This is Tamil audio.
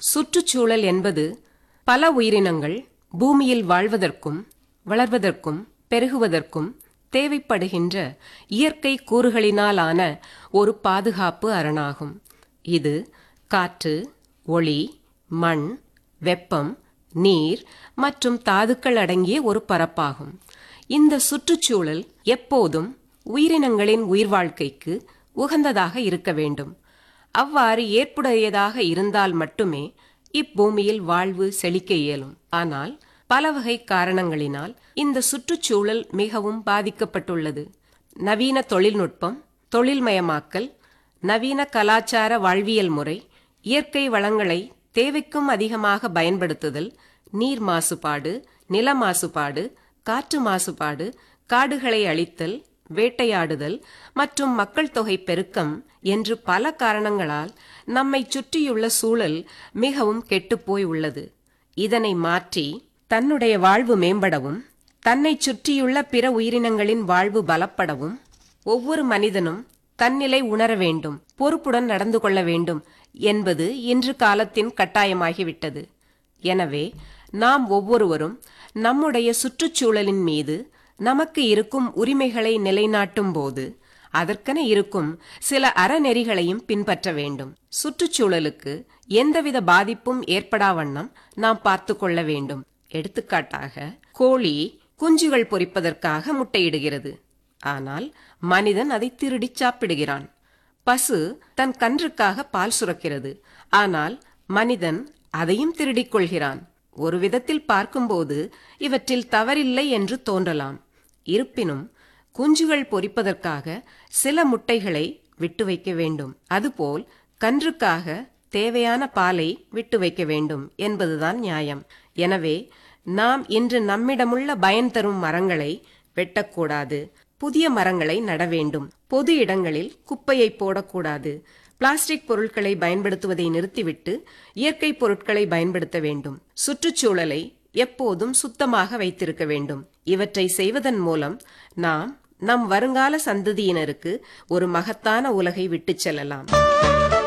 சுற்றுச்சூழல் என்பது பல உயிரினங்கள் பூமியில் வாழ்வதற்கும் வளர்வதற்கும் பெருகுவதற்கும் தேவைப்படுகின்ற இயற்கை கூறுகளினாலான ஒரு பாதுகாப்பு அரணாகும் இது காற்று ஒளி மண் வெப்பம் நீர் மற்றும் தாதுக்கள் அடங்கிய ஒரு பரப்பாகும் இந்த சுற்றுச்சூழல் எப்போதும் உயிரினங்களின் உயிர் வாழ்க்கைக்கு உகந்ததாக இருக்க வேண்டும் அவ்வாறு ஏற்புடையதாக இருந்தால் மட்டுமே இப்பூமியில் வாழ்வு செழிக்க இயலும் ஆனால் பல வகை காரணங்களினால் இந்த சுற்றுச்சூழல் மிகவும் பாதிக்கப்பட்டுள்ளது நவீன தொழில்நுட்பம் தொழில்மயமாக்கல் நவீன கலாச்சார வாழ்வியல் முறை இயற்கை வளங்களை தேவைக்கும் அதிகமாக பயன்படுத்துதல் நீர் மாசுபாடு நில மாசுபாடு காற்று மாசுபாடு காடுகளை அழித்தல் வேட்டையாடுதல் மற்றும் மக்கள் தொகை பெருக்கம் என்று பல காரணங்களால் நம்மை சுற்றியுள்ள சூழல் மிகவும் கெட்டுப்போய் உள்ளது இதனை மாற்றி தன்னுடைய வாழ்வு மேம்படவும் தன்னை சுற்றியுள்ள பிற உயிரினங்களின் வாழ்வு பலப்படவும் ஒவ்வொரு மனிதனும் தன்னிலை உணர வேண்டும் பொறுப்புடன் நடந்து கொள்ள வேண்டும் என்பது இன்று காலத்தின் கட்டாயமாகிவிட்டது எனவே நாம் ஒவ்வொருவரும் நம்முடைய சுற்றுச்சூழலின் மீது நமக்கு இருக்கும் உரிமைகளை நிலைநாட்டும் போது அதற்கென இருக்கும் சில அறநெறிகளையும் பின்பற்ற வேண்டும் சுற்றுச்சூழலுக்கு எந்தவித பாதிப்பும் ஏற்படா வண்ணம் நாம் பார்த்து கொள்ள வேண்டும் எடுத்துக்காட்டாக கோழி குஞ்சுகள் பொரிப்பதற்காக முட்டையிடுகிறது ஆனால் மனிதன் அதை திருடிச் சாப்பிடுகிறான் பசு தன் கன்றுக்காக பால் சுரக்கிறது ஆனால் மனிதன் அதையும் திருடிக் கொள்கிறான் ஒரு விதத்தில் பார்க்கும்போது இவற்றில் தவறில்லை என்று தோன்றலாம் இருப்பினும் குஞ்சுகள் பொரிப்பதற்காக சில முட்டைகளை விட்டு வைக்க வேண்டும் அதுபோல் கன்றுக்காக தேவையான பாலை விட்டு வைக்க வேண்டும் என்பதுதான் நியாயம் எனவே நாம் இன்று நம்மிடமுள்ள பயன் தரும் மரங்களை வெட்டக்கூடாது புதிய மரங்களை நட வேண்டும் பொது இடங்களில் குப்பையை போடக்கூடாது பிளாஸ்டிக் பொருட்களை பயன்படுத்துவதை நிறுத்திவிட்டு இயற்கை பொருட்களை பயன்படுத்த வேண்டும் சுற்றுச்சூழலை எப்போதும் சுத்தமாக வைத்திருக்க வேண்டும் இவற்றை செய்வதன் மூலம் நாம் நம் வருங்கால சந்ததியினருக்கு ஒரு மகத்தான உலகை விட்டுச் செல்லலாம்